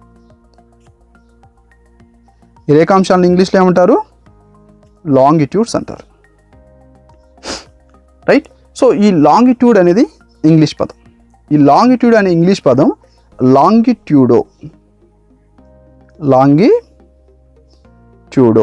ఈ రేఖాంశాలను ఇంగ్లీష్లో ఏమంటారు లాంగిట్యూడ్స్ అంటారు రైట్ సో ఈ లాంగిట్యూడ్ అనేది ఇంగ్లీష్ పదం ఈ లాంగిట్యూడ్ అనే ఇంగ్లీష్ పదం లాంగిట్యూడో లాంగి ట్యూడో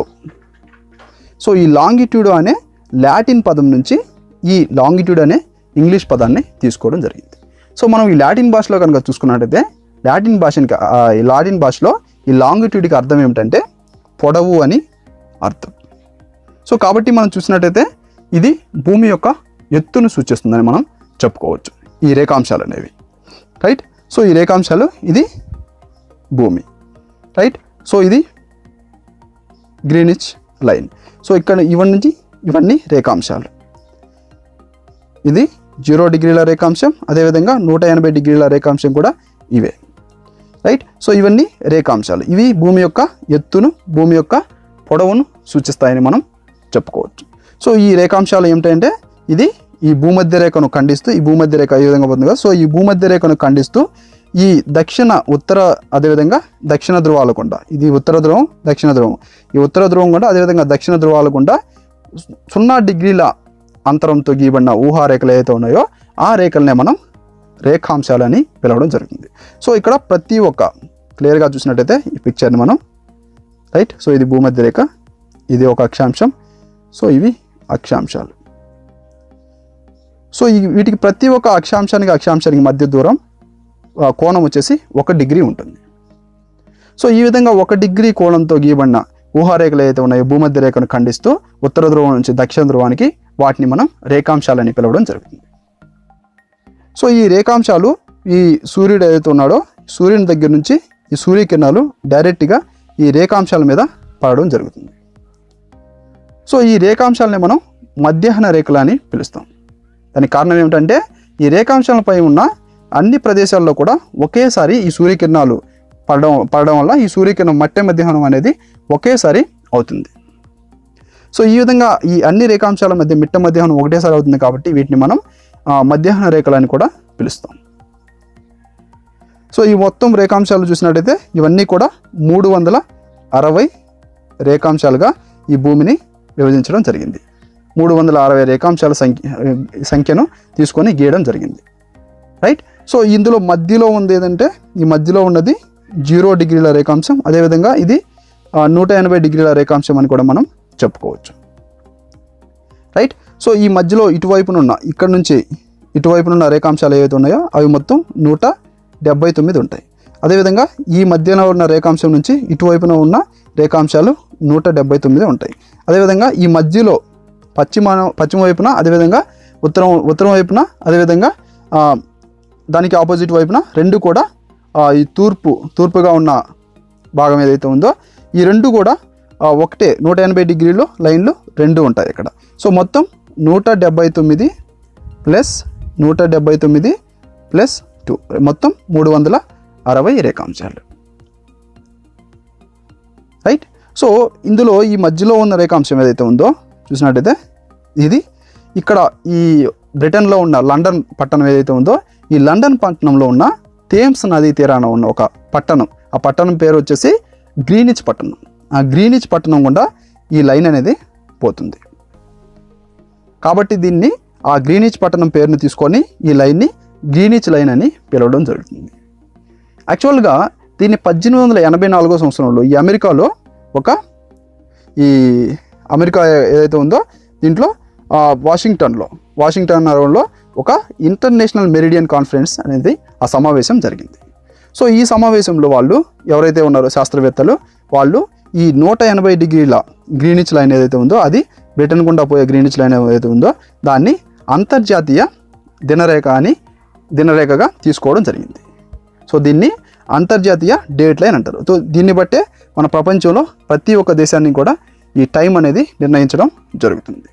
సో ఈ లాంగిట్యూడో అనే లాటిన్ పదం నుంచి ఈ లాంగిట్యూడ్ అనే ఇంగ్లీష్ పదాన్ని తీసుకోవడం జరిగింది సో మనం ఈ లాటిన్ భాషలో కనుక చూసుకున్నట్టయితే లాటిన్ భాషకి ఆ, ఈ లాటిన్ భాషలో ఈ లాంగిట్యూడ్కి అర్థం ఏమిటంటే పొడవు అని అర్థం సో కాబట్టి మనం చూసినట్టయితే ఇది భూమి యొక్క ఎత్తును సూచిస్తుందని మనం చెప్పుకోవచ్చు ఈ రేఖాంశాలు అనేవి రైట్ సో ఈ రేఖాంశాలు ఇది భూమి రైట్ సో ఇది గ్రీనిచ్ లైన్ సో ఇక్కడ ఇవన్నీ నుంచి ఇవన్నీ రేఖాంశాలు ఇది జీరో డిగ్రీల రేఖాంశం అదేవిధంగా నూట ఎనభై డిగ్రీల రేఖాంశం కూడా ఇవే రైట్ సో ఇవన్నీ రేఖాంశాలు ఇవి భూమి యొక్క ఎత్తును భూమి యొక్క పొడవును సూచిస్తాయని మనం చెప్పుకోవచ్చు సో ఈ రేఖాంశాలు ఏమిటంటే ఇది ఈ భూమధ్య రేఖను ఖండిస్తూ ఈ భూమధ్య రేఖ ఈ విధంగా పోతుంది కదా సో ఈ భూమధ్య రేఖను ఖండిస్తూ ఈ దక్షిణ ఉత్తర అదేవిధంగా దక్షిణ ధ్రువాల గుండా ఇది ఉత్తర ధ్రువం దక్షిణ ధ్రువం ఈ ఉత్తర ధ్రువం గుండా అదేవిధంగా దక్షిణ ధ్రువాల గుండా సున్నా డిగ్రీల అంతరంతో గీయబడిన ఊహా రేఖలు ఏవైతే ఉన్నాయో ఆ రేఖలనే మనం రేఖాంశాలని పిలవడం జరుగుతుంది సో ఇక్కడ ప్రతి ఒక్క క్లియర్గా చూసినట్టయితే ఈ పిక్చర్ని మనం రైట్ సో ఇది భూమధ్య రేఖ ఇది ఒక అక్షాంశం సో ఇవి అక్షాంశాలు సో ఈ వీటికి ప్రతి ఒక్క అక్షాంశానికి అక్షాంశానికి మధ్య దూరం ఆ, కోణం వచ్చేసి ఒక డిగ్రీ ఉంటుంది సో ఈ విధంగా ఒక డిగ్రీ కోణంతో గీయబడిన ఊహారేఖలు ఏదైతే ఉన్నాయో భూమధ్య రేఖను ఖండిస్తూ ఉత్తర ధ్రువం నుంచి దక్షిణ ధ్రువానికి వాటిని మనం రేఖాంశాలని పిలవడం జరుగుతుంది సో ఈ రేఖాంశాలు ఈ సూర్యుడు ఏదైతే ఉన్నాడో సూర్యుని దగ్గర నుంచి ఈ సూర్యకిరణాలు డైరెక్ట్గా ఈ రేఖాంశాల మీద పడడం జరుగుతుంది సో ఈ రేఖాంశాలని మనం మధ్యాహ్న రేఖలు అని పిలుస్తాం దానికి కారణం ఏమిటంటే ఈ రేఖాంశాలపై ఉన్న అన్ని ప్రదేశాల్లో కూడా ఒకేసారి ఈ సూర్యకిరణాలు పడడం పడడం వల్ల ఈ సూర్యకిరణం మట్టె మధ్యాహ్నం అనేది ఒకేసారి అవుతుంది సో ఈ విధంగా ఈ అన్ని రేఖాంశాల మధ్య మిట్ట మధ్యాహ్నం ఒకటేసారి అవుతుంది కాబట్టి వీటిని మనం ఆ, మధ్యాహ్న రేఖలు అని కూడా పిలుస్తాం సో ఈ మొత్తం రేఖాంశాలు చూసినట్టయితే ఇవన్నీ కూడా మూడు వందల అరవై రేఖాంశాలుగా ఈ భూమిని విభజించడం జరిగింది మూడు వందల అరవై రేఖాంశాల సంఖ్య సంఖ్యను తీసుకొని గీయడం జరిగింది రైట్ సో ఇందులో మధ్యలో ఉంది ఏదంటే ఈ మధ్యలో ఉన్నది జీరో డిగ్రీల రేఖాంశం అదేవిధంగా ఇది ఆ, నూట ఎనభై డిగ్రీల రేఖాంశం అని కూడా మనం చెప్పుకోవచ్చు రైట్ సో ఈ మధ్యలో ఇటువైపున ఉన్న ఇక్కడ నుంచి ఇటువైపున ఉన్న రేఖాంశాలు ఏవైతే ఉన్నాయో అవి మొత్తం నూట డెబ్బై తొమ్మిది ఉంటాయి అదేవిధంగా ఈ మధ్యలో ఉన్న రేఖాంశం నుంచి ఇటువైపున ఉన్న రేఖాంశాలు నూట డెబ్బై తొమ్మిది ఉంటాయి అదేవిధంగా ఈ మధ్యలో పశ్చిమ పశ్చిమ వైపున అదేవిధంగా ఉత్తరం ఉత్తరం వైపున అదేవిధంగా ఆ, దానికి ఆపోజిట్ వైపున రెండు కూడా ఆ, ఈ తూర్పు తూర్పుగా ఉన్న భాగం ఏదైతే ఉందో ఈ రెండు కూడా ఆ, ఒకటే నూట ఎనభై డిగ్రీలు లైన్లు రెండు ఉంటాయి ఇక్కడ సో మొత్తం నూట డెబ్బై తొమ్మిది ప్లస్ నూట డెబ్బై తొమ్మిది ప్లస్ టూ మొత్తం మూడు వందల అరవై రేఖాంశాలు రైట్ సో ఇందులో ఈ మధ్యలో ఉన్న రేఖాంశం ఏదైతే ఉందో చూసినట్టయితే ఇది ఇక్కడ ఈ బ్రిటన్లో ఉన్న లండన్ పట్టణం ఏదైతే ఉందో ఈ లండన్ పట్టణంలో ఉన్న థేమ్స్ నదీ తీరాన ఉన్న ఒక పట్టణం ఆ పట్టణం పేరు వచ్చేసి గ్రీనిచ్ పట్టణం ఆ గ్రీనిచ్ పట్టణం గుండా ఈ లైన్ అనేది పోతుంది కాబట్టి దీన్ని ఆ గ్రీనిచ్ పట్టణం పేరుని తీసుకొని ఈ లైన్ని గ్రీనిచ్ లైన్ అని పిలవడం జరుగుతుంది యాక్చువల్గా దీన్ని పద్దెనిమిది వందల ఎనభై నాలుగో సంవత్సరంలో ఈ అమెరికాలో ఒక ఈ అమెరికా ఏదైతే ఉందో దీంట్లో ఆ, వాషింగ్టన్లో వాషింగ్టన్ నగరంలో ఒక ఇంటర్నేషనల్ మెరిడియన్ కాన్ఫరెన్స్ అనేది ఆ సమావేశం జరిగింది సో ఈ సమావేశంలో వాళ్ళు ఎవరైతే ఉన్నారో శాస్త్రవేత్తలు వాళ్ళు ఈ నూట ఎనభై డిగ్రీల గ్రీనిచ్ లైన్ ఏదైతే ఉందో అది బ్రిటన్ గుండా పోయే గ్రీనిచ్ లైన్ ఏదైతే ఉందో దాన్ని అంతర్జాతీయ దినరేఖ అని దినరేఖగా తీసుకోవడం జరిగింది సో దీన్ని అంతర్జాతీయ డేట్ లైన్ అంటారు సో దీన్ని బట్టే మన ప్రపంచంలో ప్రతి ఒక్క దేశాన్ని కూడా ఈ టైం అనేది నిర్ణయించడం జరుగుతుంది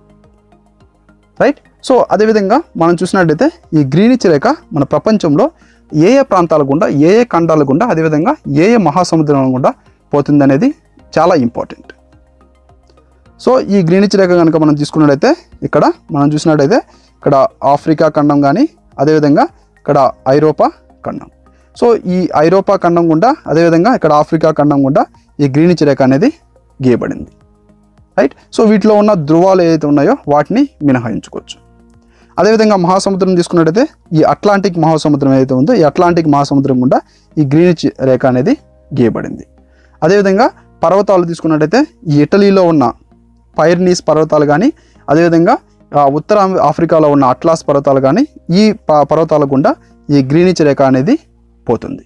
రైట్ సో అదేవిధంగా మనం చూసినట్లయితే ఈ గ్రీనిచ్ రేఖ మన ప్రపంచంలో ఏ ఏ ప్రాంతాల గుండా ఏ ఏ ఖండాల గుండా అదేవిధంగా ఏ ఏ మహాసముద్రం గుండా పోతుంది అనేది చాలా ఇంపార్టెంట్ సో ఈ గ్రీనిచ్ రేఖ కనుక మనం తీసుకున్నట్లయితే ఇక్కడ మనం చూసినట్టయితే ఇక్కడ ఆఫ్రికా ఖండం కానీ అదేవిధంగా ఇక్కడ ఐరోపా ఖండం సో ఈ ఐరోపా ఖండం గుండా అదేవిధంగా ఇక్కడ ఆఫ్రికా ఖండం గుండా ఈ గ్రీనిచ్ రేఖ అనేది గీయబడింది రైట్ సో వీటిలో ఉన్న ధృవాలు ఏదైతే ఉన్నాయో వాటిని మినహాయించుకోవచ్చు అదేవిధంగా మహాసముద్రం తీసుకున్నట్టయితే ఈ అట్లాంటిక్ మహాసముద్రం ఏదైతే ఉందో ఈ అట్లాంటిక్ మహాసముద్రం గుండా ఈ గ్రీనిచ్ రేఖ అనేది గీయబడింది అదేవిధంగా పర్వతాలు తీసుకున్నట్టయితే ఈ ఇటలీలో ఉన్న పైర్నీస్ పర్వతాలు కానీ అదేవిధంగా ఆ, ఉత్తర ఆఫ్- ఆఫ్రికాలో ఉన్న అట్లాస్ పర్వతాలు కానీ ఈ ప- పర్వతాల గుండా ఈ గ్రీనిచ్ రేఖ అనేది పోతుంది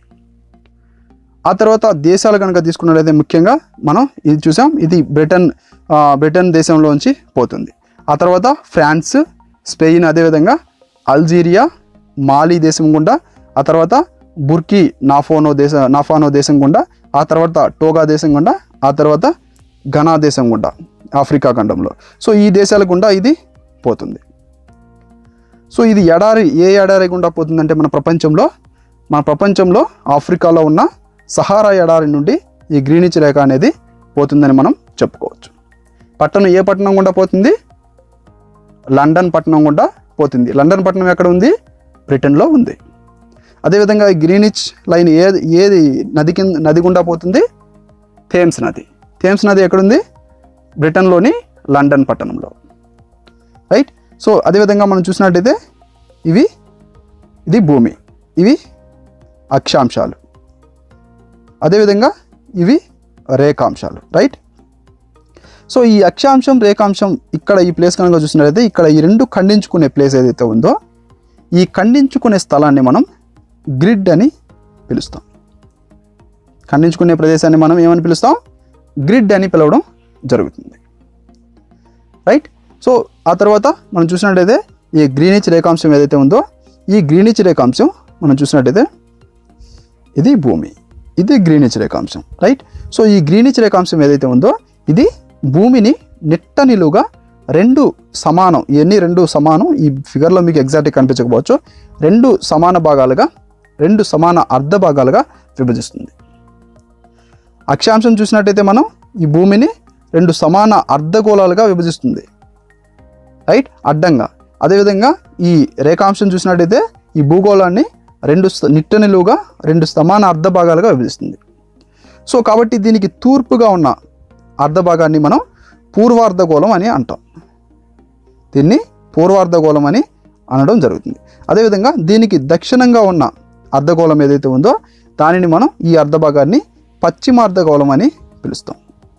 ఆ తర్వాత దేశాలు కనుక తీసుకున్నట్లయితే ముఖ్యంగా మనం ఇది చూసాం ఇది బ్రిటన్ ఆ, బ్రిటన్ దేశంలోంచి పోతుంది ఆ తర్వాత ఫ్రాన్స్ స్పెయిన్ అదేవిధంగా అల్జీరియా మాలీ దేశం గుండా ఆ తర్వాత బుర్కీ నాఫోనో దేశ నాఫానో దేశం గుండా ఆ తర్వాత టోగా దేశం గుండా ఆ తర్వాత ఘనా దేశం గుండా ఆఫ్రికా ఖండంలో సో ఈ దేశాల గుండా ఇది పోతుంది సో ఇది ఎడారి ఏ ఎడారి గుండా పోతుందంటే మన ప్రపంచంలో మన ప్రపంచంలో ఆఫ్రికాలో ఉన్న సహారా ఎడారి నుండి ఈ గ్రీనిచ్ రేఖ అనేది పోతుందని మనం చెప్పుకోవచ్చు పట్టణం ఏ పట్టణం గుండా పోతుంది లండన్ పట్టణం గుండా పోతుంది లండన్ పట్టణం ఎక్కడ ఉంది బ్రిటన్లో ఉంది అదేవిధంగా ఈ గ్రీనిచ్ లైన్ ఏది ఏది నది కింద నది గుండా పోతుంది థేమ్స్ నది థేమ్స్ నది ఎక్కడుంది బ్రిటన్లోని లండన్ పట్టణంలో రైట్ సో అదేవిధంగా మనం చూసినట్టయితే ఇవి ఇది భూమి ఇవి అక్షాంశాలు అదేవిధంగా ఇవి రేఖాంశాలు రైట్ సో ఈ అక్షాంశం రేఖాంశం ఇక్కడ ఈ ప్లేస్ కనుక చూసినట్లయితే ఇక్కడ ఈ రెండు ఖండించుకునే ప్లేస్ ఏదైతే ఉందో ఈ ఖండించుకునే స్థలాన్ని మనం గ్రిడ్ అని పిలుస్తాం ఖండించుకునే ప్రదేశాన్ని మనం ఏమని పిలుస్తాం గ్రిడ్ అని పిలవడం జరుగుతుంది రైట్ సో ఆ తర్వాత మనం చూసినట్టయితే ఈ గ్రీనిచ్ రేఖాంశం ఏదైతే ఉందో ఈ గ్రీనిచ్ రేఖాంశం మనం చూసినట్టయితే ఇది భూమి ఇది గ్రీనిచ్ రేఖాంశం రైట్ సో ఈ గ్రీనిచ్ రేఖాంశం ఏదైతే ఉందో ఇది భూమిని నిట్ట నిలువుగా రెండు సమానం ఇవన్నీ రెండు సమానం ఈ ఫిగర్లో మీకు ఎగ్జాక్ట్గా కనిపించకపోవచ్చు రెండు సమాన భాగాలుగా రెండు సమాన అర్ధ భాగాలుగా విభజిస్తుంది అక్షాంశం చూసినట్టయితే మనం ఈ భూమిని రెండు సమాన అర్ధగోళాలుగా విభజిస్తుంది రైట్ అడ్డంగా అదేవిధంగా ఈ రేఖాంశం చూసినట్టయితే ఈ భూగోళాన్ని రెండు స- నిట్ట నిలువుగా రెండు సమాన అర్ధ భాగాలుగా విభజిస్తుంది సో కాబట్టి దీనికి తూర్పుగా ఉన్న అర్ధ భాగాన్ని మనం పూర్వార్ధగోళం అని అంటాం దీన్ని పూర్వార్ధగోళం అని అనడం జరుగుతుంది అదేవిధంగా దీనికి దక్షిణంగా ఉన్న అర్ధగోళం ఏదైతే ఉందో దానిని మనం ఈ అర్ధ భాగాన్ని పశ్చిమార్ధగోళం అని పిలుస్తాం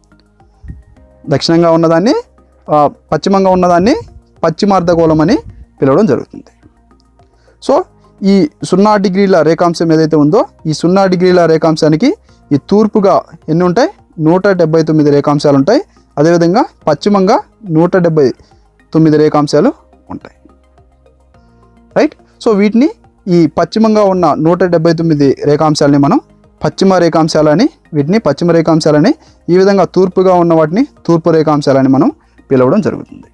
దక్షిణంగా ఉన్నదాన్ని ఆ, పశ్చిమంగా ఉన్నదాన్ని పశ్చిమార్ధగోళం అని పిలవడం జరుగుతుంది సో ఈ సున్నా డిగ్రీల రేఖాంశం ఏదైతే ఉందో ఈ సున్నా డిగ్రీల రేఖాంశానికి ఈ తూర్పుగా ఎన్ని ఉంటాయి నూట డెబ్బై తొమ్మిది రేఖాంశాలు ఉంటాయి అదేవిధంగా పశ్చిమంగా నూట డెబ్బై తొమ్మిది రేఖాంశాలు ఉంటాయి రైట్ సో వీటిని ఈ పశ్చిమంగా ఉన్న నూట డెబ్బై తొమ్మిది రేఖాంశాలని మనం పశ్చిమ రేఖాంశాలని వీటిని పశ్చిమ రేఖాంశాలని ఈ విధంగా తూర్పుగా ఉన్న వాటిని తూర్పు రేఖాంశాలని మనం పిలవడం జరుగుతుంది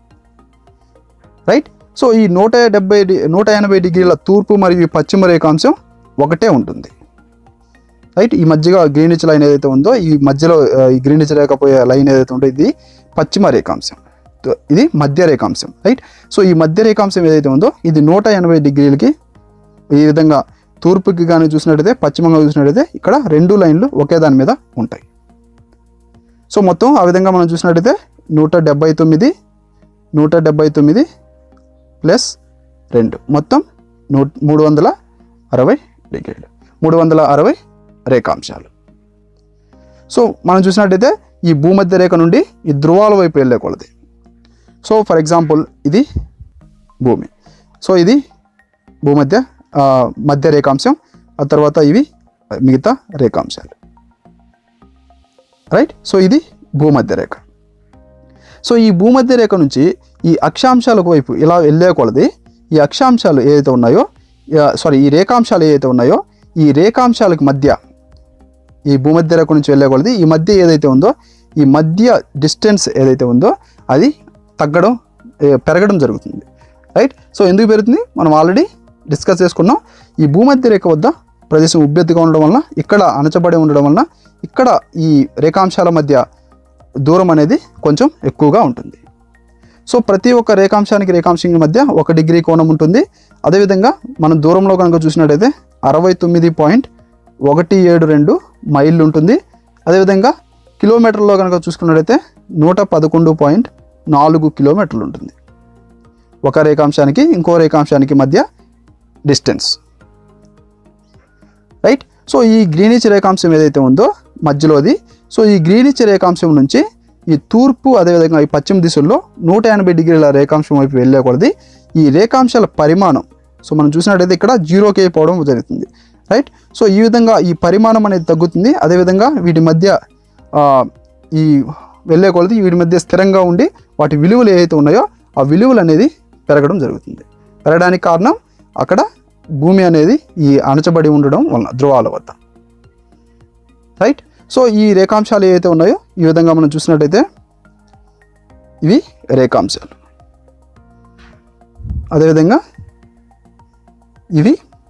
రైట్ సో ఈ నూట డెబ్బై డి- నూట ఎనభై డిగ్రీల తూర్పు మరియు ఈ పశ్చిమ రేఖాంశం ఒకటే ఉంటుంది రైట్ ఈ మధ్యగా గ్రీనిచ్ లైన్ ఏదైతే ఉందో ఈ మధ్యలో ఆ, ఈ గ్రీనిచ్ రేఖ పోయే లైన్ ఏదైతే ఉందో ఇది పశ్చిమ రేఖాంశం తో- ఇది మధ్య రేఖాంశం రైట్ సో ఈ మధ్య రేఖాంశం ఏదైతే ఉందో ఇది నూట ఎనభై డిగ్రీలకి ఈ విధంగా తూర్పుకి కానీ చూసినట్టయితే పశ్చిమంగా చూసినట్టయితే ఇక్కడ రెండు లైన్లు ఒకే దాని మీద ఉంటాయి సో మొత్తం ఆ విధంగా మనం చూసినట్టయితే నూట డెబ్బై తొమ్మిది నూట డెబ్బై తొమ్మిది ప్లస్ రెండు మొత్తం నూ మూడు వందల అరవై డిగ్రీలు మూడు వందల అరవై రేఖాంశాలు సో మనం చూసినట్టయితే ఈ భూమధ్య రేఖ నుండి ఈ ధ్రువాల వైపు వెళ్ళే కొలది సో ఫర్ ఎగ్జాంపుల్ ఇది భూమి సో ఇది భూమధ్య ఆ, మధ్య రేఖాంశం ఆ తర్వాత ఇవి మిగతా రేఖాంశాలు రైట్ సో ఇది భూమధ్య రేఖ సో ఈ భూమధ్య రేఖ నుంచి ఈ అక్షాంశాలకు వైపు ఇలా వెళ్ళే కొలది ఈ అక్షాంశాలు ఏదైతే ఉన్నాయో సారీ ఈ రేఖాంశాలు ఏదైతే ఉన్నాయో ఈ రేఖాంశాలకు మధ్య ఈ భూమధ్య రేఖ నుంచి వెళ్ళే కొలది ఈ మధ్య ఏదైతే ఉందో ఈ మధ్య డిస్టెన్స్ ఏదైతే ఉందో అది తగ్గడం ఏ, పెరగడం జరుగుతుంది రైట్ సో ఎందుకు పెరుగుతుంది మనం ఆల్రెడీ డిస్కస్ చేసుకున్నాం ఈ భూమధ్య రేఖ వద్ద ప్రదేశం ఉబ్బెత్తుగా ఉండడం వలన ఇక్కడ అణచబడి ఉండడం వలన ఇక్కడ ఈ రేఖాంశాల మధ్య దూరం అనేది కొంచెం ఎక్కువగా ఉంటుంది సో ప్రతి ఒక్క రేఖాంశానికి రేఖాంశానికి మధ్య ఒక డిగ్రీ కోణం ఉంటుంది అదేవిధంగా మనం దూరంలో కనుక చూసినట్టయితే అరవై తొమ్మిది పాయింట్ ఒకటి ఏడు రెండు మైళ్ళు ఉంటుంది అదేవిధంగా కిలోమీటర్లో కనుక చూసుకున్నట్టయితే నూట పదకొండు పాయింట్ నాలుగు కిలోమీటర్లు ఉంటుంది ఒక రేఖాంశానికి ఇంకో రేఖాంశానికి మధ్య డిస్టెన్స్ రైట్ సో ఈ గ్రీనిచ్ రేఖాంశం ఏదైతే ఉందో మధ్యలోది సో ఈ గ్రీనిచ్ రేఖాంశం నుంచి ఈ తూర్పు అదేవిధంగా ఈ పశ్చిమ దిశల్లో నూట ఎనభై డిగ్రీల రేఖాంశం వైపు వెళ్ళకూడదు ఈ రేఖాంశాల పరిమాణం సో మనం చూసినట్టయితే ఇక్కడ జీరోకి అయిపోవడం జరుగుతుంది రైట్ సో ఈ విధంగా ఈ పరిమాణం అనేది తగ్గుతుంది అదేవిధంగా వీటి మధ్య ఆ, ఈ వెళ్ళే కొలది వీటి మధ్య స్థిరంగా ఉండి వాటి విలువలు ఏవైతే ఉన్నాయో ఆ విలువలు అనేది పెరగడం జరుగుతుంది పెరగడానికి కారణం అక్కడ భూమి అనేది ఈ అణచబడి ఉండడం వలన ధ్రువాల వద్ద రైట్ సో ఈ రేఖాంశాలు ఏవైతే ఉన్నాయో ఈ విధంగా మనం చూసినట్టయితే ఇవి రేఖాంశాలు అదేవిధంగా ఇవి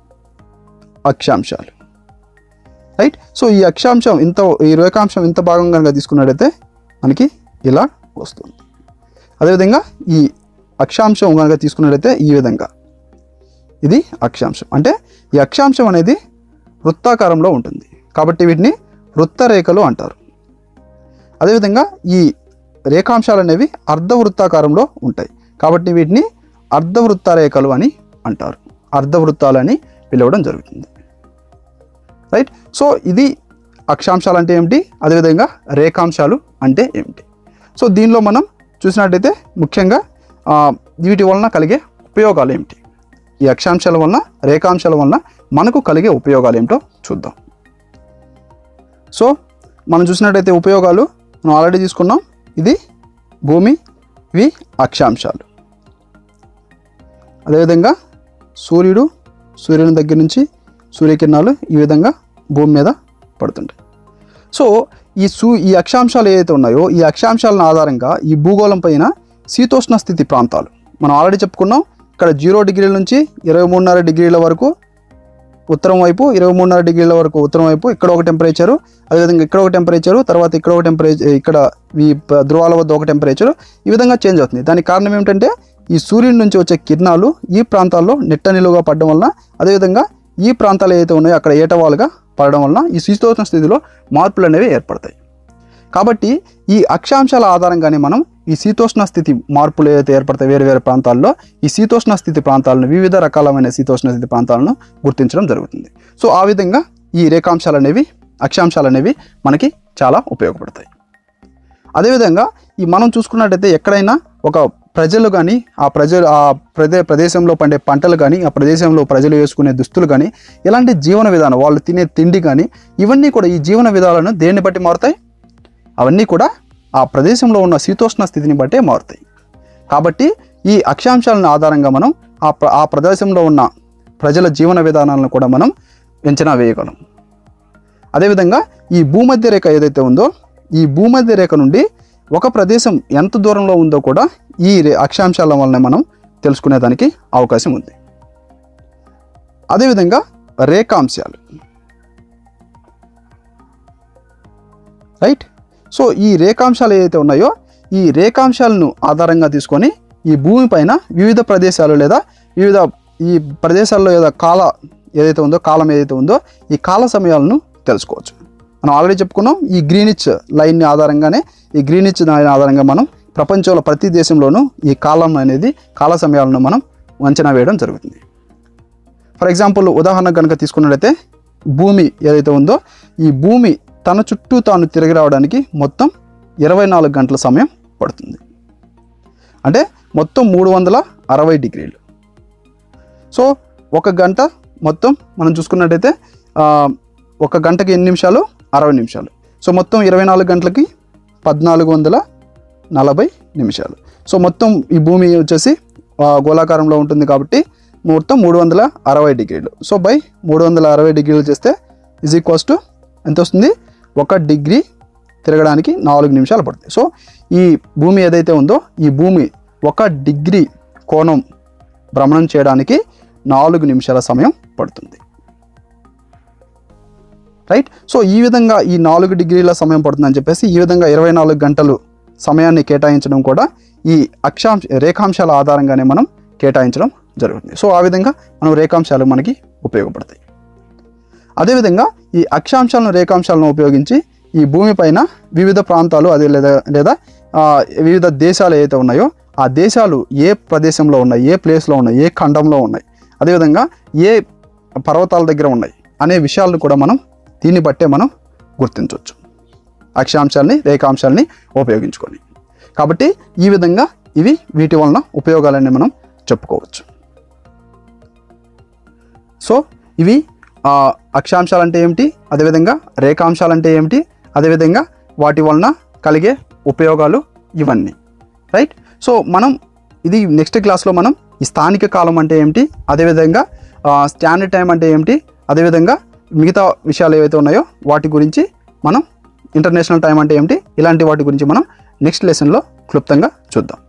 అక్షాంశాలు రైట్ సో ఈ అక్షాంశం ఇంత ఈ రేఖాంశం ఇంత భాగం కనుక తీసుకున్నట్టయితే మనకి ఇలా వస్తుంది అదేవిధంగా ఈ అక్షాంశం కనుక తీసుకున్నట్టయితే ఈ విధంగా ఇది అక్షాంశం అంటే ఈ అక్షాంశం అనేది వృత్తాకారంలో ఉంటుంది కాబట్టి వీటిని వృత్తరేఖలు అంటారు అదేవిధంగా ఈ రేఖాంశాలు అనేవి అర్ధవృత్తాకారంలో ఉంటాయి కాబట్టి వీటిని అర్ధవృత్త రేఖలు అని అంటారు అర్ధవృత్తాలు అని పిలవడం జరుగుతుంది రైట్ సో ఇది అక్షాంశాలు అంటే ఏమిటి అదేవిధంగా రేఖాంశాలు అంటే ఏమిటి సో దీనిలో మనం చూసినట్టయితే ముఖ్యంగా ఆ, వీటి వలన కలిగే ఉపయోగాలు ఏమిటి ఈ అక్షాంశాల వలన రేఖాంశాల వలన మనకు కలిగే ఉపయోగాలు ఏమిటో చూద్దాం సో మనం చూసినట్టయితే ఉపయోగాలు మనం ఆల్రెడీ తీసుకున్నాం ఇది భూమి ఇవి అక్షాంశాలు అదేవిధంగా సూర్యుడు సూర్యుని దగ్గర నుంచి సూర్యకిరణాలు ఈ విధంగా భూమి మీద పడుతుంటాయి సో ఈ సూ ఈ అక్షాంశాలు ఏవైతే ఉన్నాయో ఈ అక్షాంశాలను ఆధారంగా ఈ భూగోళం పైన శీతోష్ణ స్థితి ప్రాంతాలు మనం ఆల్రెడీ చెప్పుకున్నాం ఇక్కడ జీరో డిగ్రీల నుంచి ఇరవై మూడున్నర డిగ్రీల వరకు ఉత్తరం వైపు ఇరవై మూడున్నర డిగ్రీల వరకు ఉత్తరం వైపు ఇక్కడ ఒక టెంపరేచరు అదేవిధంగా ఇక్కడ ఒక టెంపరేచరు తర్వాత ఇక్కడ ఒక టెంపరేచర్ ఇక్కడ ఈ ప- ధ్రువాల వద్ద ఒక టెంపరేచరు ఈ విధంగా చేంజ్ అవుతుంది దానికి కారణం ఏమిటంటే ఈ సూర్యుడి నుంచి వచ్చే కిరణాలు ఈ ప్రాంతాల్లో నిట్ట నిలువుగా పడడం వలన అదేవిధంగా ఈ ప్రాంతాలు ఏవైతే ఉన్నాయో అక్కడ ఏటవాలుగా పడడం వలన ఈ శీతోష్ణ స్థితిలో మార్పులు అనేవి ఏర్పడతాయి కాబట్టి ఈ అక్షాంశాల ఆధారంగానే మనం ఈ శీతోష్ణ స్థితి మార్పులు ఏవైతే ఏర్పడతాయి వేరు వేరు ప్రాంతాల్లో ఈ శీతోష్ణ స్థితి ప్రాంతాలను వివిధ రకాలమైన శీతోష్ణ స్థితి ప్రాంతాలను గుర్తించడం జరుగుతుంది సో ఆ విధంగా ఈ రేఖాంశాలు అనేవి అక్షాంశాలు అనేవి మనకి చాలా ఉపయోగపడతాయి అదేవిధంగా ఈ మనం చూసుకున్నట్టయితే ఎక్కడైనా ఒక ప్రజలు కానీ ఆ ప్రజలు ఆ ప్రదే ప్రదేశంలో పండే పంటలు కానీ ఆ ప్రదేశంలో ప్రజలు వేసుకునే దుస్తులు కానీ ఇలాంటి జీవన విధానం వాళ్ళు తినే తిండి కానీ ఇవన్నీ కూడా ఈ జీవన విధానాలను దేన్ని బట్టి మారుతాయి అవన్నీ కూడా ఆ ప్రదేశంలో ఉన్న శీతోష్ణ స్థితిని బట్టే మారుతాయి కాబట్టి ఈ అక్షాంశాలను ఆధారంగా మనం ఆ ప్ర ఆ ప్రదేశంలో ఉన్న ప్రజల జీవన విధానాలను కూడా మనం అంచనా వేయగలం అదేవిధంగా ఈ భూమధ్య రేఖ ఏదైతే ఉందో ఈ భూమధ్య రేఖ నుండి ఒక ప్రదేశం ఎంత దూరంలో ఉందో కూడా ఈ రే- అక్షాంశాల వలన మనం తెలుసుకునేదానికి అవకాశం ఉంది అదేవిధంగా రేఖాంశాలు రైట్ సో ఈ రేఖాంశాలు ఏవైతే ఉన్నాయో ఈ రేఖాంశాలను ఆధారంగా తీసుకొని ఈ భూమి పైన వివిధ ప్రదేశాలు లేదా వివిధ ఈ ప్రదేశాల్లో ఏదో కాల ఏదైతే ఉందో కాలం ఏదైతే ఉందో ఈ కాల సమయాలను తెలుసుకోవచ్చు మనం ఆల్రెడీ చెప్పుకున్నాం ఈ గ్రీనిచ్ లైన్ని ఆధారంగానే ఈ గ్రీనిచ్ లైన్ ఆధారంగా మనం ప్రపంచంలో ప్రతి దేశంలోనూ ఈ కాలం అనేది కాల సమయాలను మనం అంచనా వేయడం జరుగుతుంది ఫర్ ఎగ్జాంపుల్ ఉదాహరణ కనుక తీసుకున్నట్లయితే భూమి ఏదైతే ఉందో ఈ భూమి తన చుట్టూ తాను తిరిగి రావడానికి మొత్తం ఇరవై నాలుగు గంటల సమయం పడుతుంది అంటే మొత్తం మూడు వందల అరవై డిగ్రీలు సో ఒక గంట మొత్తం మనం చూసుకున్నట్టయితే ఆ, ఒక గంటకి ఎన్ని నిమిషాలు అరవై నిమిషాలు సో మొత్తం ఇరవై నాలుగు గంటలకి పద్నాలుగు వందల నలభై నిమిషాలు సో మొత్తం ఈ భూమి వచ్చేసి ఆ, గోళాకారంలో ఉంటుంది కాబట్టి మొత్తం మూడు వందల అరవై డిగ్రీలు సో బై మూడు వందల అరవై డిగ్రీలు చేస్తే ఇజ్ ఈక్వల్స్ టు ఎంత వస్తుంది ఒక డిగ్రీ తిరగడానికి నాలుగు నిమిషాలు పడుతుంది సో ఈ భూమి ఏదైతే ఉందో ఈ భూమి ఒక డిగ్రీ కోణం భ్రమణం చేయడానికి నాలుగు నిమిషాల సమయం పడుతుంది రైట్ సో ఈ విధంగా ఈ నాలుగు డిగ్రీల సమయం పడుతుందని చెప్పేసి ఈ విధంగా ఇరవై నాలుగు గంటలు సమయాన్ని కేటాయించడం కూడా ఈ అక్షాంశ రేఖాంశాల ఆధారంగానే మనం కేటాయించడం జరుగుతుంది సో ఆ విధంగా మనం రేఖాంశాలు మనకి ఉపయోగపడతాయి అదేవిధంగా ఈ అక్షాంశాలను రేఖాంశాలను ఉపయోగించి ఈ భూమిపైన వివిధ ప్రాంతాలు అదే లేదా లేదా ఆ, వివిధ దేశాలు ఏవైతే ఉన్నాయో ఆ దేశాలు ఏ ప్రదేశంలో ఉన్నాయి ఏ ప్లేస్లో ఉన్నాయి ఏ ఖండంలో ఉన్నాయి అదేవిధంగా ఏ పర్వతాల దగ్గర ఉన్నాయి అనే విషయాలను కూడా మనం దీన్ని బట్టే మనం గుర్తించవచ్చు అక్షాంశాలని రేఖాంశాలని ఉపయోగించుకొని కాబట్టి ఈ విధంగా ఇవి వీటి వలన ఉపయోగాలని మనం చెప్పుకోవచ్చు సో ఇవి ఆ, అక్షాంశాలు అంటే ఏమిటి అదేవిధంగా రేఖాంశాలు అంటే ఏమిటి అదేవిధంగా వాటి వలన కలిగే ఉపయోగాలు ఇవన్నీ రైట్ సో మనం ఇది నెక్స్ట్ క్లాస్లో మనం ఈ స్థానిక కాలం అంటే ఏమిటి అదేవిధంగా స్టాండర్డ్ టైం అంటే ఏమిటి అదేవిధంగా మిగతా విషయాలు ఏవైతే ఉన్నాయో వాటి గురించి మనం ఇంటర్నేషనల్ టైం అంటే ఏమిటి ఇలాంటి వాటి గురించి మనం నెక్స్ట్ లెసన్లో క్లుప్తంగా చూద్దాం